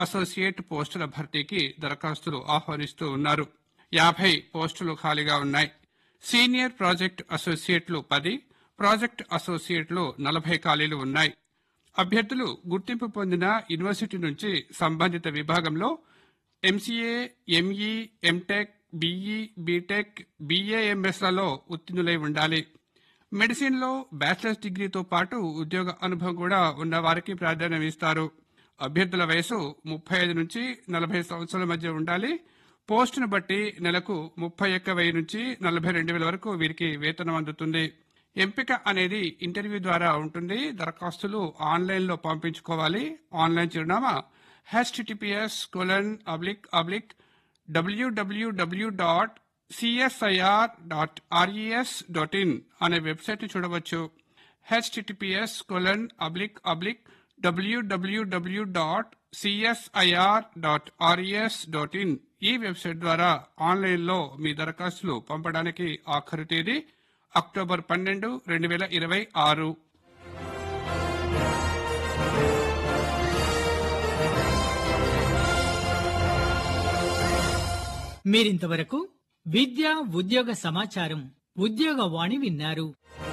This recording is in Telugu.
అసోసియేట్ పోస్టుల భర్తీకి దరఖాస్తులు ఆహ్వానిస్తూ ఉన్నారు యాభై పోస్టులు ఖాళీగా ఉన్నాయి సీనియర్ ప్రాజెక్ట్ అసోసియేట్లు పది ప్రాజెక్ట్ అసోసియేట్లు నలభై ఖాళీలు ఉన్నాయి అభ్యర్థులు గుర్తింపు పొందిన యూనివర్సిటీ నుంచి సంబంధిత విభాగంలో MCA ME MTech BE BTech బీఏఎంఎస్లలో ఉత్తీర్ణులై ఉండాలి మెడిసిన్లో బ్యాచిలర్స్ డిగ్రీతో పాటు ఉద్యోగ అనుభవం కూడా ఉన్న వారికి ప్రాధాన్యం ఇస్తారు అభ్యర్థుల వయసు ముప్పై ఐదు నుంచి నలభై సంవత్సరాల మధ్య ఉండాలి పోస్టును బట్టి నెలకు ముప్పై ఒక్క వెయ్యి నుంచి నలభై రెండు వేల వరకు వీరికి వేతనం అందుతుంది ఎంపిక అనేది ఇంటర్వ్యూ ద్వారా ఉంటుంది దరఖాస్తులు ఆన్లైన్లో పంపించుకోవాలి ఆన్లైన్ చిరునామా HTTPS colon oblique oblique WWW dot CSIR dot RES dot in అనే వెబ్సైట్ చూడవచ్చు HTTPS colon oblique oblique WWW dot CSIR dot RES dot in ఈ వెబ్సైట్ ద్వారా ఆన్లైన్లో మీ దరఖాస్తులు పంపడానికి ఆఖరు తేదీ అక్టోబర్ పన్నెండు రెండు వేల ఇరవై ఆరు మీరింతవరకు విద్య ఉద్యోగ సమాచారం ఉద్యోగ వాణి విన్నారు